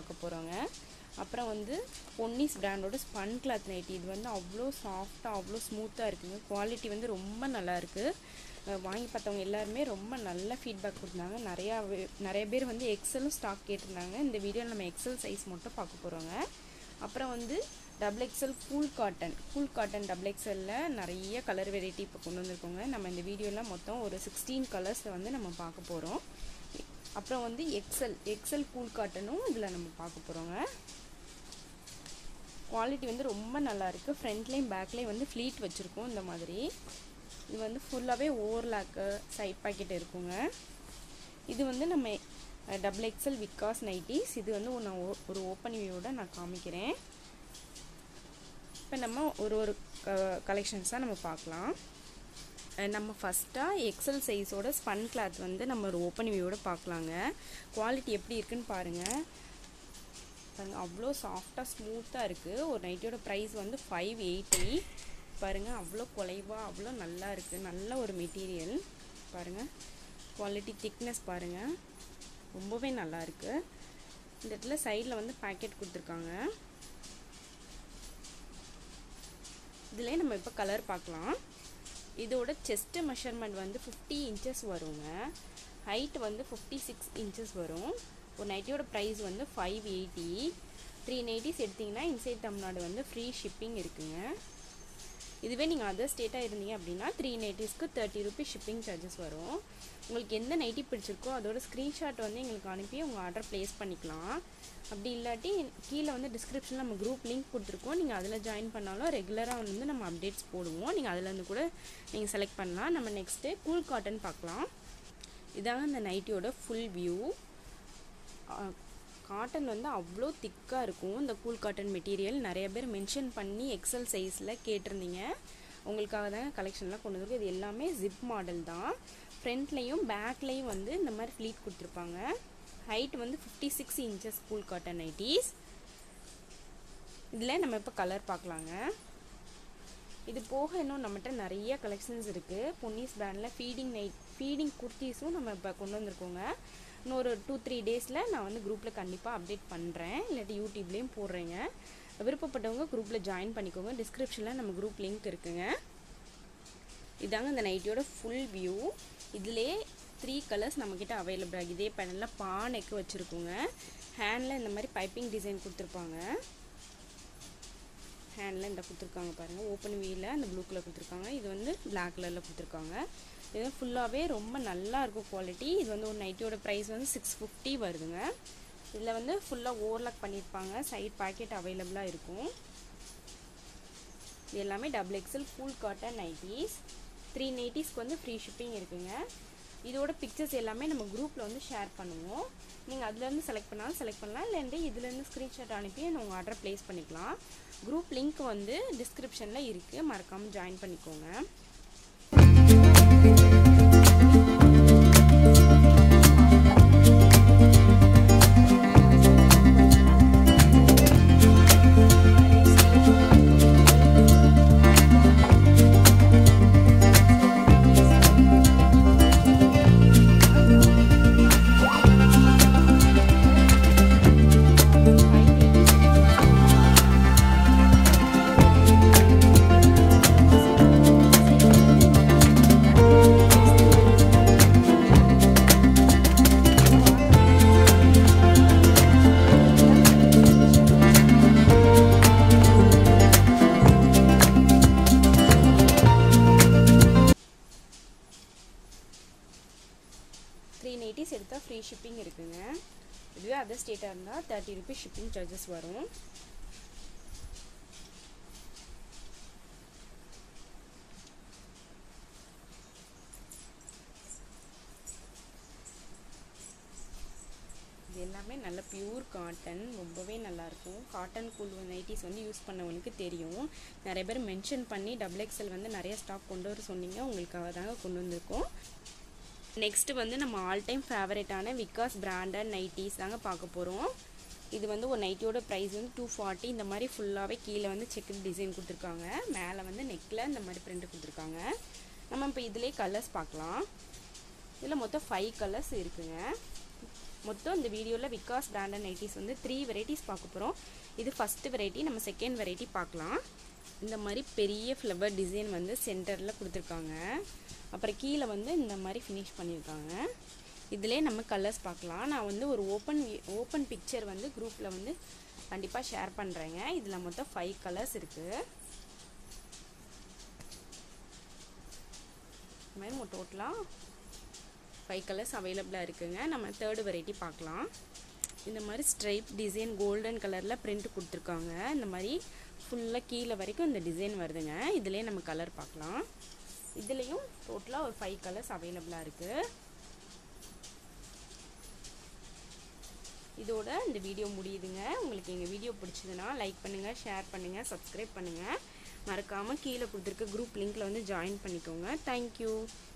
பார்க்க போகிறோங்க அப்புறம் வந்து பொன்னிஸ் பிராண்டோட ஸ்பன் கிளாத் நைட்டி இது வந்து அவ்வளோ சாஃப்டாக அவ்வளோ ஸ்மூத்தாக இருக்குங்க குவாலிட்டி வந்து ரொம்ப நல்லா இருக்குது அஹ் வாங்கி பார்த்தவங்க எல்லாருமே ரொம்ப நல்ல ஃபீட்பேக் கொடுத்தாங்க நிறையா வே- நிறைய பேர் வந்து எக்ஸலும் ஸ்டாக் கேட்டிருந்தாங்க இந்த வீடியோவில் நம்ம எக்ஸல் சைஸ் மட்டும் பார்க்க போகிறோங்க அப்புறம் வந்து double excel cool cotton cool cotton double எக்ஸலில் நிறைய கலர் வெரைட்டி இப்போ கொண்டு வந்திருக்கோங்க நம்ம இந்த வீடியோவில் மொத்தம் ஒரு சிக்ஸ்டீன் கலர்ஸை வந்து நம்ம பார்க்க போகிறோம் அப்புறம் வந்து எக்ஸல் எக்ஸல் கூல் காட்டனும் இதில் நம்ம பார்க்க போகிறோங்க குவாலிட்டி வந்து ரொம்ப நல்லா இருக்குது ஃப்ரண்ட்லேயும் பேக்லேயும் வந்து ஃப்ளீட் வச்சுருக்கோம் இந்த மாதிரி இது வந்து ஃபுல்லாகவே ஓவர்லாக்கு சைட் பாக்கெட் இருக்குங்க இது வந்து நம்ம டபுள் எக்ஸல் விக்காஸ் நைட்டிஸ் இது வந்து நான் ஓ- ஒரு ஓப்பன் வியூவோட நான் காமிக்கிறேன் இப்போ நம்ம ஒரு ஒரு கலெக்ஷன்ஸாக நம்ம பார்க்கலாம் அஹ் நம்ம ஃபஸ்ட்டாக எக்ஸல் சைஸோட ஸ்பன் கிளாத் வந்து நம்ம ஒரு ஓப்பன் வியூவோட பார்க்கலாங்க குவாலிட்டி எப்படி இருக்குன்னு பாருங்கள் பாருங்க அவ்வளோ சாஃப்டாக ஸ்மூத்தாக இருக்குது ஒரு நைட்டியோட ப்ரைஸ் வந்து ஃபைவ் எயிட்டி பாருங்கள் அவ்வளோ குலைவாக அவ்வளோ நல்லா இருக்குது நல்ல ஒரு மெட்டீரியல் பாருங்கள் குவாலிட்டி திக்னஸ் பாருங்கள் ரொம்பவே நல்லா இருக்குது இந்த இடத்துல சைடில் வந்து பேக்கெட் கொடுத்துருக்காங்க இதிலே நம்ம இப்போ கலர் பார்க்கலாம் இதோட செஸ்ட் மெஷர்மெண்ட் வந்து ஃபிஃப்டி இன்ச்சஸ் வருங்க ஹைட் வந்து ஃபிஃப்டி சிக்ஸ் இன்ச்சஸ் வரும் ஒரு நைட்டியோட ப்ரைஸ் வந்து ஃபைவ் எயிட்டி த்ரீ நைட்டிஸ் எடுத்திங்கன்னா இன்சைட் தமிழ்நாடு வந்து ஃப்ரீ ஷிப்பிங் இருக்குங்க இதுவே நீங்கள் அதர் ஸ்டேட்டாக இருந்தீங்க அப்படின்னா த்ரீ நைட்டிஸ்க்கு தேர்ட்டி ருபீஸ் ஷிப்பிங் சார்ஜஸ் வரும் உங்களுக்கு எந்த நைட்டி பிடிச்சிருக்கோ அதோட ஸ்க்ரீன்ஷாட் வந்து எங்களுக்கு அனுப்பி உங்கள் ஆர்டர் ப்ளேஸ் பண்ணிக்கலாம் அப்படி இல்லாட்டி கீழே வந்து டிஸ்கிரிப்ஷனில் நம்ம குரூப் லிங்க் கொடுத்துருக்கோம் நீங்கள் அதில் ஜாயின் பண்ணாலும் ரெகுலராக வந்து நம்ம அப்டேட்ஸ் போடுவோம் நீங்கள் அதுலேருந்து கூட நீங்கள் செலக்ட் பண்ணலாம் நம்ம நெக்ஸ்ட்டு கூல் காட்டன் பார்க்கலாம் இதாங்க இந்த நைட்டியோட ஃபுல் வியூ காட்டன் வந்து அவ்வளோ திக்காக இருக்கும் இந்த கூல் காட்டன் மெட்டீரியல் நிறைய பேர் மென்ஷன் பண்ணி எக்ஸல் சைஸில் கேட்டிருந்தீங்க உங்களுக்காக தாங்க கலெக்ஷன்லாம் கொண்டு வந்திருக்கு இது எல்லாமே ஜிப் மாடல் தான் ஃப்ரண்ட்லேயும் பேக்லேயும் வந்து இந்த மாதிரி ஃப்ளீட் கொடுத்துருப்பாங்க ஹைட் வந்து fifty six inches cool cotton nighties இதில் நம்ம இப்போ கலர் பார்க்கலாங்க இது போக இன்னும் நம்மகிட்ட நிறைய கலெக்ஷன்ஸ் இருக்குது பொன்னிஸ் பிராண்டில் ஃபீடிங் நைட் ஃபீடிங் குர்த்திஸும் நம்ம இப்போ கொண்டு வந்திருக்கோங்க இன்னொரு டூ த்ரீ டேஸில் நான் வந்து குரூப்பில் கண்டிப்பாக அப்டேட் பண்ணுறேன் இல்லாட்டி யூடியூப்லேயும் போடுறேங்க விருப்பப்பட்டவங்க குரூப்பில் ஜாயின் பண்ணிக்கோங்க டிஸ்கிரிப்ஷனில் நம்ம குரூப் லிங்க் இருக்குங்க இதாங்க இந்த நைட்டியோட ஃபுல் வியூ இதிலே த்ரீ கலர்ஸ் நம்மக்கிட்ட அவைலபிள் ஆகி இதே பேனலில் பா நெக்கு வச்சுருக்கோங்க ஹேண்டில் இந்த மாதிரி பைப்பிங் டிசைன் கொடுத்துருப்பாங்க ஹேண்டில் இந்த கொடுத்துருக்காங்க பாருங்கள் ஓப்பன் வீலில் அந்த ப்ளூ கலர் கொடுத்துருக்காங்க இது வந்து பிளாக் கலரில் கொடுத்துருக்காங்க இது ஃபுல்லாகவே ரொம்ப நல்லா இருக்கும் குவாலிட்டி இது வந்து ஒரு நைட்டியோட ப்ரைஸ் வந்து சிக்ஸ் ஃபிஃப்டி வருதுங்க இதில் வந்து ஃபுல்லாக ஓவர்லாக் பண்ணியிருப்பாங்க சைட் பாக்கெட் அவைலபிளாக இருக்கும் இது எல்லாமே double excel full cotton nighties three நைட்டிஸ்க்கு வந்து ஃப்ரீ ஷிப்பிங் இருக்குங்க இதோட பிக்சர்ஸ் எல்லாமே நம்ம குரூப்பில் வந்து ஷேர் பண்ணுவோம் நீங்கள் அதுலேருந்து செலக்ட் பண்ணாலும் செலக்ட் பண்ணலாம் இல்லைன்ட்டு இதுலேருந்து ஸ்க்ரீன்ஷாட் அனுப்பி உங்கள் ஆர்டர் ப்ளேஸ் பண்ணிக்கலாம் குரூப் லிங்க் வந்து டிஸ்கிரிப்ஷனில் இருக்குது மறக்காமல் ஜாயின் பண்ணிக்கோங்க த்ரீ நைட்டிஸ் எடுத்தால் ஃப்ரீ ஷிப்பிங் இருக்குங்க இதுவே அதர் ஸ்டேட்டாக இருந்தால் தேர்ட்டி ருபீஸ் ஷிப்பிங் சார்ஜஸ் வரும் இது எல்லாமே நல்ல பியூர் காட்டன் ரொம்பவே நல்லாயிருக்கும் காட்டன் கூல் நைட்டிஸ் வந்து யூஸ் பண்ணவனுக்கு தெரியும் நிறைய பேர் மென்ஷன் பண்ணி டபுள் எக்ஸல் வந்து நிறைய ஸ்டாக் கொண்டு வர சொன்னீங்க உங்களுக்காக தாங்க கொண்டு வந்திருக்கோம் நெக்ஸ்ட்டு வந்து நம்ம ஆல் டைம் ஃபேவரட்டான விகாஸ் பிராண்டட் நைட்டிஸ் தாங்க பார்க்க போகிறோம் இது வந்து ஒரு நைட்டியோட ப்ரைஸ் வந்து டூ ஃபார்ட்டி இந்த மாதிரி ஃபுல்லாகவே கீழே வந்து செக்குடு டிசைன் கொடுத்துருக்காங்க மேலே வந்து நெக்கில் இந்த மாதிரி பிரிண்ட் கொடுத்துருக்காங்க நம்ம இப்போ இதிலே கலர்ஸ் பார்க்கலாம் இதில் மொத்தம் ஃபைவ் கலர்ஸ் இருக்குங்க மொத்தம் இந்த வீடியோவில் விகாஸ் பிராண்டட் நைட்டிஸ் வந்து த்ரீ வெரைட்டிஸ் பார்க்க போகிறோம் இது ஃபஸ்ட்டு வெரைட்டி நம்ம செகண்ட் வெரைட்டி பார்க்கலாம் இந்த மாதிரி பெரிய ஃப்ளவர் டிசைன் வந்து சென்டரில் கொடுத்துருக்காங்க அப்புறம் கீழே வந்து இந்த மாதிரி ஃபினிஷ் பண்ணியிருக்காங்க இதிலே நம்ம கலர்ஸ் பார்க்கலாம் நான் வந்து ஒரு ஓப்பன் ஓப்பன் பிக்சர் வந்து குரூப்பில் வந்து கண்டிப்பாக ஷேர் பண்ணுறேங்க இதில் மொத்தம் ஃபைவ் கலர்ஸ் இருக்குது இந்த மாதிரி டோட்டலாக ஃபைவ் கலர்ஸ் அவைலபிளாக இருக்குங்க நம்ம தேர்டு வெரைட்டி பார்க்கலாம் இந்த மாதிரி ஸ்ட்ரைப் டிசைன் கோல்டன் கலரில் பிரிண்ட் கொடுத்துருக்காங்க இந்த மாதிரி ஃபுல்லாக கீழே வரைக்கும் இந்த டிசைன் வருதுங்க இதுலேயே நம்ம கலர் பார்க்கலாம் இதுலேயும் டோட்டலாக ஒரு ஃபைவ் கலர்ஸ் அவைலபிளாக இருக்குது இதோட இந்த வீடியோ முடியுதுங்க உங்களுக்கு எங்கள் வீடியோ பிடிச்சதுன்னா லைக் பண்ணுங்கள் ஷேர் பண்ணுங்கள் சப்ஸ்கிரைப் பண்ணுங்கள் மறக்காமல் கீழே கொடுத்துருக்க குரூப் லிங்க்கில் வந்து ஜாயின் பண்ணிக்கோங்க தேங்க்யூ